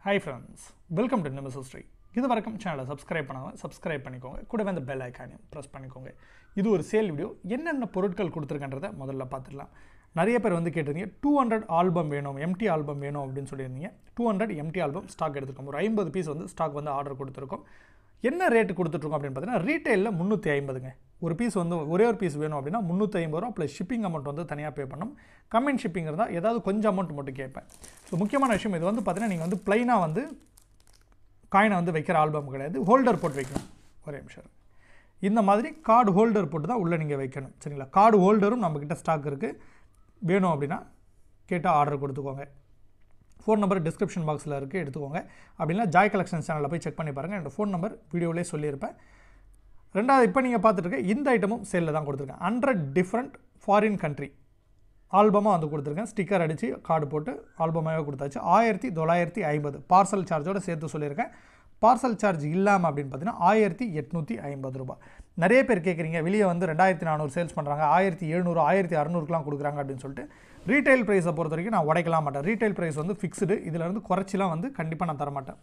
hi friends welcome to நிமிஸ் history இது வரைக்கும் சேனலை சப்ஸ்கிரைப் பண்ணாங்க சப்ஸ்கிரைப் பண்ணிக்கோங்க கூடவே அந்த பெல் ஐக்கானையும் ப்ரெஸ் பண்ணிக்கோங்க இது ஒரு சேல் வீடியோ என்னென்ன பொருட்கள் கொடுத்துருக்கன்றதை முதல்ல பார்த்துடலாம் நிறைய பேர் வந்து கேட்டிருந்தீங்க டூ ஹண்ட்ரட் ஆல்பம் வேணும் எம்டி ஆல்பம் வேணும் அப்படின்னு சொல்லியிருந்தீங்க two hundred empty album stock எடுத்துருக்கோம் ஒரு ஐம்பது பீஸ் வந்து ஸ்டாக் வந்து ஆர்டர் கொடுத்துருக்கோம் என்ன ரேட்டு கொடுத்துட்ருக்கோம் அப்படின்னு பார்த்தீங்கன்னா ரீட்டைலில் முந்நூற்றி ஐம்பதுங்க ஒரு பீஸ் வந்து ஒரே ஒரு பீஸ் வேணும் அப்படின்னா முந்நூற்றி ஐம்பது ரூபா ப்ளஸ் ஷிப்பிங் அமௌண்ட் வந்து தனியாக பே பண்ணணும் கமெண்ட் ஷிப்பிங் இருந்தால் ஏதாவது கொஞ்சம் அமௌண்ட் மட்டும் கேட்பேன் ஸோ முக்கியமான விஷயம் இது வந்து பார்த்தீங்கன்னா நீங்கள் வந்து ப்ளைனாக வந்து காயினை வந்து வைக்கிற ஆல்பம் கிடையாது ஹோல்டர் போட்டு வைக்கணும் ஒரே நிமிஷம் இந்த மாதிரி கார்டு ஹோல்டர் போட்டு தான் உள்ளே நீங்கள் வைக்கணும் சரிங்களா கார்டு ஹோல்டரும் நம்மக்கிட்ட ஸ்டாக் இருக்குது வேணும் அப்படின்னா கேட்டால் ஆர்டர் கொடுத்துக்கோங்க ஃபோன் நம்பர் டிஸ்கிரிப்ஷன் பாக்ஸில் இருக்குது எடுத்துக்கோங்க அப்படின்னா ஜாய் கலெக்ஷன் சேனலில் போய் செக் பண்ணி பாருங்கள் என்னோட ஃபோன் நம்பர் வீடியோவிலே சொல்லியிருப்பேன் ரெண்டாவது இப்போ நீங்கள் பார்த்துட்டு இந்த ஐட்டமும் சேலில் தான் கொடுத்துருக்கேன் ஹண்ட்ரட் டிஃப்ரெண்ட் ஃபாரின் கண்ட்ரி ஆல்பமாக வந்து கொடுத்துருக்கேன் ஸ்டிக்கர் அடித்து கார்டு போட்டு ஆல்பமாகவே கொடுத்தாச்சு ஆயிரத்தி தொள்ளாயிரத்தி ஐம்பது பார்சல் சார்ஜோடு சேர்த்து சொல்லியிருக்கேன் பார்சல் சார்ஜ் இல்லாமல் அப்படின்னு பார்த்தீங்கன்னா ஆயிரத்தி எட்நூற்றி ஐம்பது ரூபாய் நிறைய பேர் கேட்குறீங்க வெளியே வந்து ரெண்டாயிரத்தி நானூறு சேல்ஸ் பண்ணுறாங்க ஆயிரத்தி எழுநூறு ஆயிரத்தி அறநூறுக்குலாம் கொடுக்குறாங்க அப்படின்னு சொல்லிட்டு ரீட்டைல் ப்ரைஸை பொறுத்த வரைக்கும் நான் உடைக்கலாம் மாட்டேன் ரீட்டைல் ப்ரைஸ் வந்து ஃபிக்ஸ்டு இதிலேருந்து குறைச்சிலாம் வந்து கண்டிப்பாக நான் தரமாட்டேன்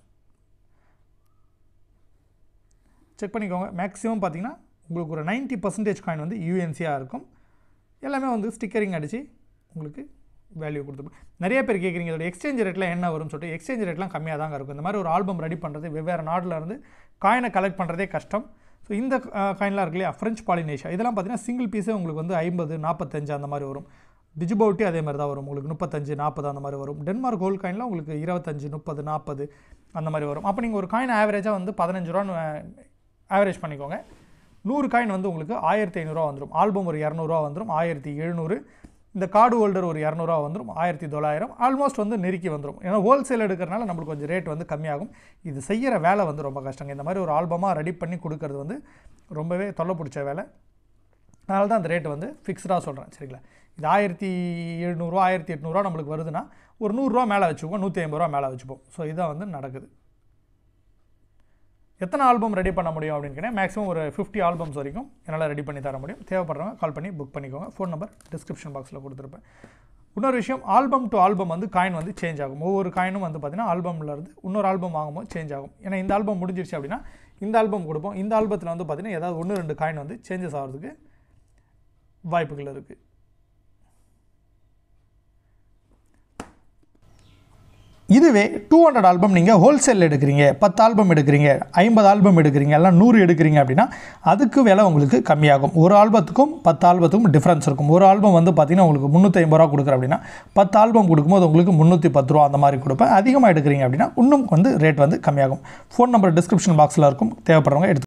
செக் பண்ணிக்கோங்க மேக்ஸிமம் பார்த்தீங்கன்னா உங்களுக்கு ஒரு நைன்ட்டி பர்சன்டேஜ் காயின் வந்து யூஎன்சியாக இருக்கும் எல்லாமே வந்து ஸ்டிக்கரிங் அடித்து உங்களுக்கு வேல்யூ கொடுத்துருப்போம் நிறைய பேர் கேட்குறீங்க இதோட எக்ஸ்சேஞ்ச் ரேட்டில் என்ன வரும்னு சொல்லிட்டு எக்ஸ்சேஞ்ச் ரேட்லாம் கம்மியாக தாங்க இருக்கும் இந்த மாதிரி ஒரு ஆல்பம் ரெடி பண்ணுறது வெவ்வேறு நாட்டில் இருந்து காயினை கலெக்ட் பண்ணுறதே கஷ்டம் ஸோ இந்த காயின்லாம் இருக்கு இல்லையா ஃப்ரெஞ்ச் பாலினேஷியா இதெல்லாம் பார்த்தீங்கன்னா சிங்கிள் பீஸே உங்களுக்கு வந்து ஐம்பது நாற்பத்தஞ்சு அந்த மாதிரி வரும் டிஜிபோட்டி அதே மாதிரி தான் வரும் உங்களுக்கு முப்பத்தஞ்சு நாற்பது அந்த மாதிரி வரும் டென்மார்க் கோல்ட் காயின்லாம் உங்களுக்கு இருபத்தஞ்சு முப்பது நாற்பது அந்த மாதிரி வரும் அப்போ நீங்கள் ஒரு காயின் ஆவரேஜாக வந்து பதினஞ்சு ரூபான்னு ஆவரேஜ் பண்ணிக்கோங்க நூறு காயின் வந்து உங்களுக்கு ஆயிரத்தி ஐநூறுரூவா வந்துடும் ஆல்பம் ஒரு இரநூறுவா வந்துடும் ஆயிரத்தி எழுநூறு இந்த கார்டு ஹோல்டர் ஒரு இரநூறுவா வந்துடும் ஆயிரத்தி தொள்ளாயிரம் ஆல்மோஸ்ட் வந்து நெருக்கி வந்துடும் ஏன்னா ஹோல்சேல் எடுக்கிறனால நம்மளுக்கு கொஞ்சம் ரேட் வந்து கம்மியாகும் இது செய்கிற வேலை வந்து ரொம்ப கஷ்டங்க இந்த மாதிரி ஒரு ஆல்பமாக ரெடி பண்ணி கொடுக்கறது வந்து ரொம்பவே தொல்லை பிடிச்ச வேலை அதனால தான் அந்த ரேட் வந்து ஃபிக்ஸ்டாக சொல்கிறேன் சரிங்களா இது ஆயிரத்தி எழுநூறுவா ஆயிரத்தி எட்நூறுவா நம்மளுக்கு வருதுன்னா ஒரு நூறுரூவா மேலே வச்சுப்போம் நூற்றி ஐம்பது ரூபா மேலே வச்சுப்போம் ஸோ இதான் வந்து நடக்குது எத்தனை ஆல்பம் ரெடி பண்ண முடியும் அப்படின்னு கேட்டால் மேக்ஸிமம் ஒரு ஃபிஃப்டி ஆல்பம்ஸ் வரைக்கும் என்னால் ரெடி பண்ணி தர முடியும் தேவைப்படுறவங்க கால் பண்ணி புக் பண்ணிக்கோங்க ஃபோன் நம்பர் டிஸ்கிரிப்ஷன் பாக்ஸில் கொடுத்துருப்பேன் இன்னொரு விஷயம் ஆல்பம் டு ஆல்பம் வந்து காயின் வந்து சேஞ்ச் ஆகும் ஒவ்வொரு காயினும் வந்து பார்த்திங்கன்னா ஆல்பமில் இருந்து இன்னொரு ஆல்பம் வாங்கும்போது சேஞ்ச் ஆகும் ஏன்னா இந்த ஆல்பம் முடிஞ்சிருச்சு அப்படின்னா இந்த ஆல்பம் கொடுப்போம் இந்த ஆல்பத்தில் வந்து பார்த்திங்கன்னா ஏதாவது ஒன்று ரெண்டு காயின் வந்து சேஞ்சஸ் ஆகிறதுக்கு வாய்ப்புகள் இருக்குது இதுவே டூ ஹண்ட்ரட் ஆல்பம் நீங்கள் ஹோல்சேல் எடுக்கிறீங்க பத்து ஆல்பம் எடுக்கிறீங்க ஐம்பது ஆல்பம் எடுக்கிறீங்க எல்லாம் நூறு எடுக்கிறீங்க அப்படின்னா அதுக்கு விலை உங்களுக்கு கம்மியாகும் ஒரு ஆல்பத்துக்கும் பத்து ஆல்பத்துக்கும் டிஃப்ரென்ஸ் இருக்கும் ஒரு ஆல்பம் வந்து பார்த்திங்கன்னா உங்களுக்கு முந்நூற்றி ஐம்பது ரூபா கொடுக்குற அப்படின்னா பத்து ஆல்பம் கொடுக்கும்போது உங்களுக்கு முந்நூற்றி பத்து ரூபா அந்த மாதிரி கொடுப்பேன் அதிகமாக எடுக்கிறீங்க அப்படின்னா இன்னும் வந்து ரேட் வந்து கம்மியாகும் ஃபோன் நம்பர் டிஸ்கிரிப்ஷன் பாக்ஸில் இருக்கும் தேவைப்படுறவங்க எடுத்து